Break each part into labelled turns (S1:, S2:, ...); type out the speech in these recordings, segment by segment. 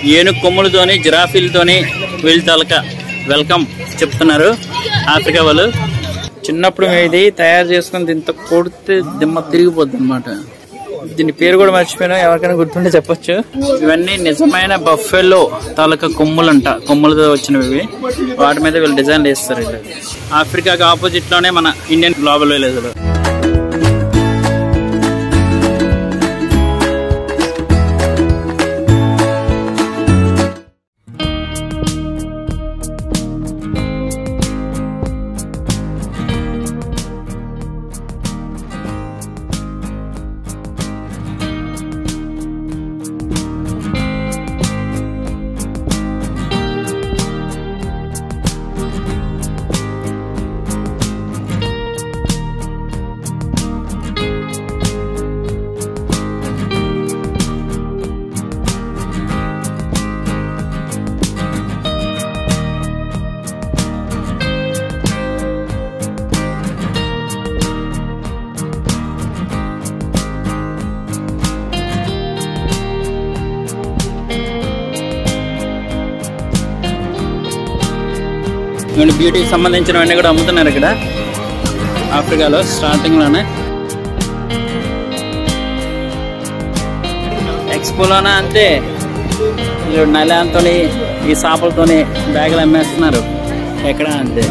S1: ఏనుగు కొమ్ములతోని జిరాఫీలతోని వీళ్ళ తాలూకా వెల్కమ్ చెప్తున్నారు ఆఫ్రికా వాళ్ళు చిన్నప్పుడు మేము ఇది తయారు చేసుకుని దీంతో కొడితే దిమ్మ తిరిగిపోద్ది అనమాట దీని పేరు కూడా మర్చిపోయినా ఎవరికైనా గుర్తుంటే చెప్పొచ్చు ఇవన్నీ నిజమైన బఫెలో తాలూకా కొమ్ములంట కొమ్ములతో వచ్చినవి ఇవి. వాటి మీద వీళ్ళు డిజైన్లు వేస్తారు వీళ్ళు ఆఫ్రికాకి ఆపోజిట్ లోనే మన ఇండియన్ గ్లోబల్ విలేజ్ లో ఇవన్నీ బ్యూటీకి సంబంధించినవన్నీ కూడా అమ్ముతున్నారు ఇక్కడ ఆఫ్రికాలో స్టార్టింగ్ లోనే ఎక్స్పోలోనే అంతే వీళ్ళు నైలాన్తోని ఈ సాపలతోని బ్యాగులు అమ్మేస్తున్నారు ఎక్కడ అంతే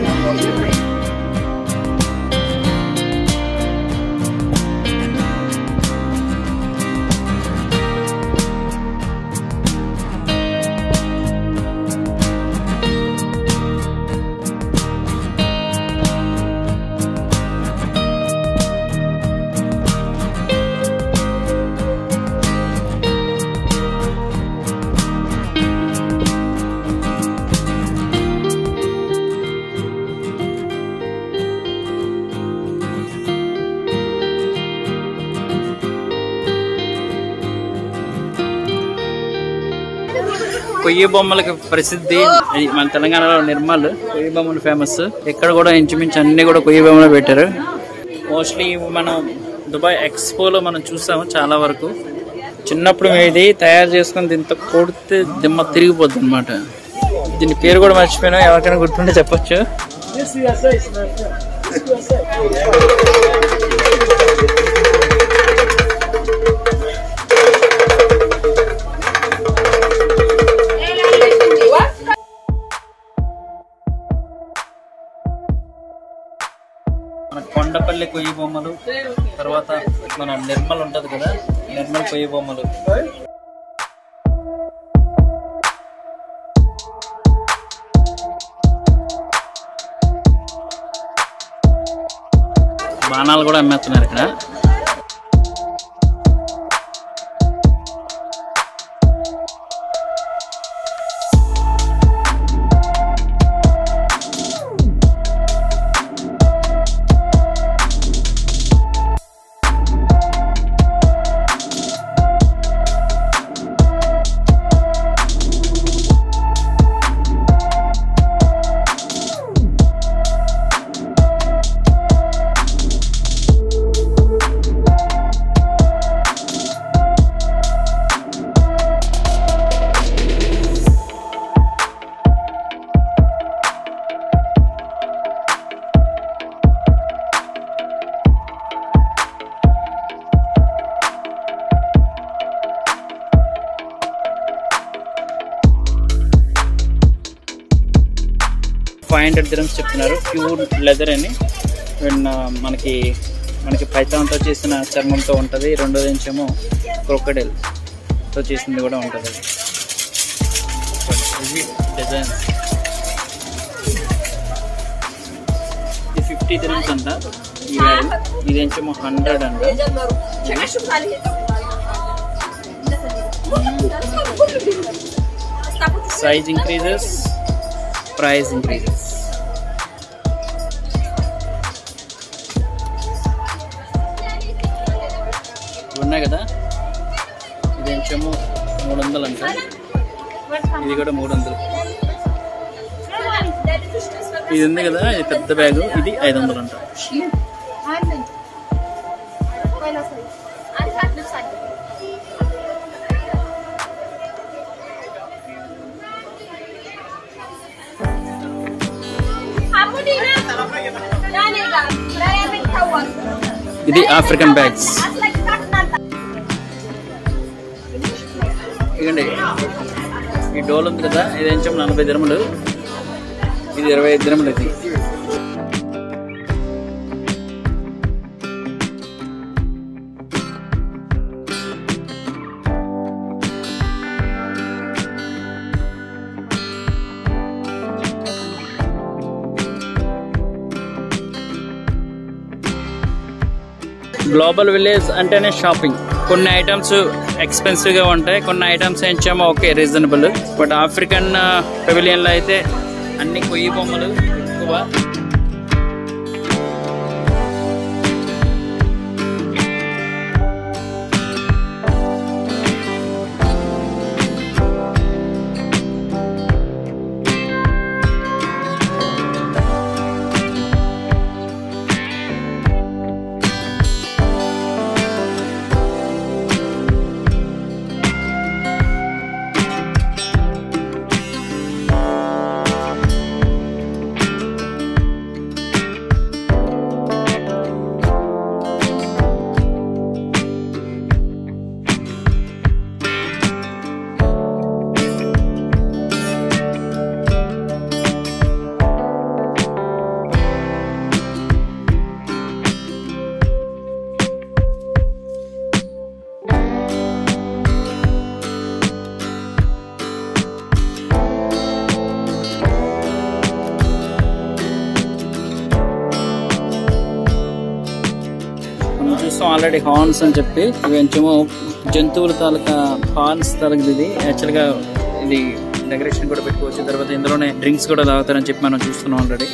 S1: కొయ్యి బొమ్మలకి ప్రసిద్ధి అది మన తెలంగాణలో నిర్మల్ కొయ్యి బొమ్మలు ఫేమస్ ఇక్కడ కూడా ఇంచుమించు అన్ని కూడా కొయ్యి బొమ్మలు పెట్టారు మోస్ట్లీ మనం దుబాయ్ ఎక్స్పోలో మనం చూసాము చాలా వరకు చిన్నప్పుడు మేము ఇది తయారు చేసుకుని దీంతో కొడితే దిమ్మ తిరిగిపోద్ది అనమాట దీని పేరు కూడా మర్చిపోయినా ఎవరికైనా గుర్తుంటే చెప్పొచ్చు మన కొండపల్లి కొయ్యి బొమ్మలు తర్వాత మన నిర్మల్ ఉంటది కదా నిర్మల్ కొయ్యి బొమ్మలు బాణాలు కూడా అమ్మేస్తున్నారు ఇక్కడ ఫైవ్ హండ్రెడ్ దిరమ్స్ చెప్తున్నారు ప్యూర్ లెదర్ అని అండ్ మనకి మనకి పైతాన్తో చేసిన చర్మంతో ఉంటుంది రెండోది ఏమో క్రొకడైల్ తో చేసింది కూడా ఉంటుంది ఇవి డిజైన్ ఇది ఫిఫ్టీ దిరమ్స్ అంట ఇవి ఇదేంచేమో హండ్రెడ్ అంట సైజ్ ఇంక్రీజెస్ ప్రైస్ ఇంక్రీజెస్ ఉన్నాయి కదా ఇదేంచేమో మూడు వందలు అంట ఇది కూడా మూడు వందలు ఇది ఉంది కదా ఇది పెద్ద బ్యాగు ఇది ఐదు వందలు అంట ఇది ఆఫ్రికన్ బ్యాగ్స్ ఇదండి ఈ డోల్ ఉంది కదా ఇది కొంచెం నలభై దినములు ఇది ఇరవై ఐదు దినములు ఇది గ్లోబల్ విలేజ్ అంటేనే షాపింగ్ కొన్ని ఐటమ్స్ ఎక్స్పెన్సివ్ గా ఉంటాయి కొన్ని ఐటమ్స్ ఏంచేమో okay reasonable but African pavilion లో అయితే అన్ని కొయ్యి బొమ్మలు ఎక్కువ మనం చూస్తాం ఆల్రెడీ హార్న్స్ అని చెప్పి ఇవి కొంచెము జంతువుల తాలూకా హార్న్స్ తాలూకు ఇది యాక్చువల్ గా ఇది డెకరేషన్ కూడా పెట్టుకోవచ్చు తర్వాత ఇందులోనే డ్రింక్స్ కూడా తాగుతారని చెప్పి మనం చూస్తున్నాం ఆల్రెడీ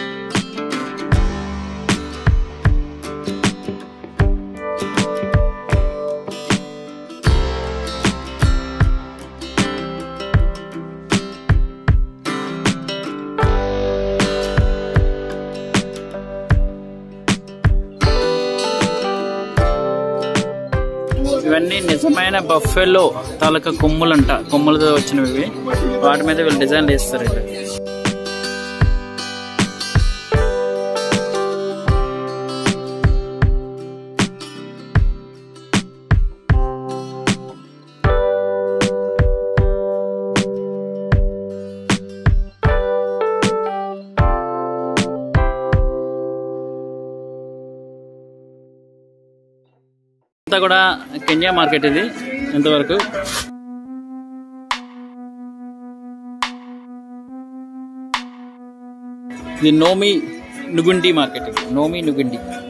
S1: ఇవన్నీ నిజమైన బఫెలో తాలూకా కొమ్ములంట కొమ్ములతో వచ్చినవి ఇవి. వాటి మీద వీళ్ళు డిజైన్లు వేస్తారు ఇట్లా అంతా కూడా కెన్యా మార్కెట్ ఇది ఇంతవరకు ఇది నోమి నుగుండి మార్కెట్ ఇది నోమి నుగుండి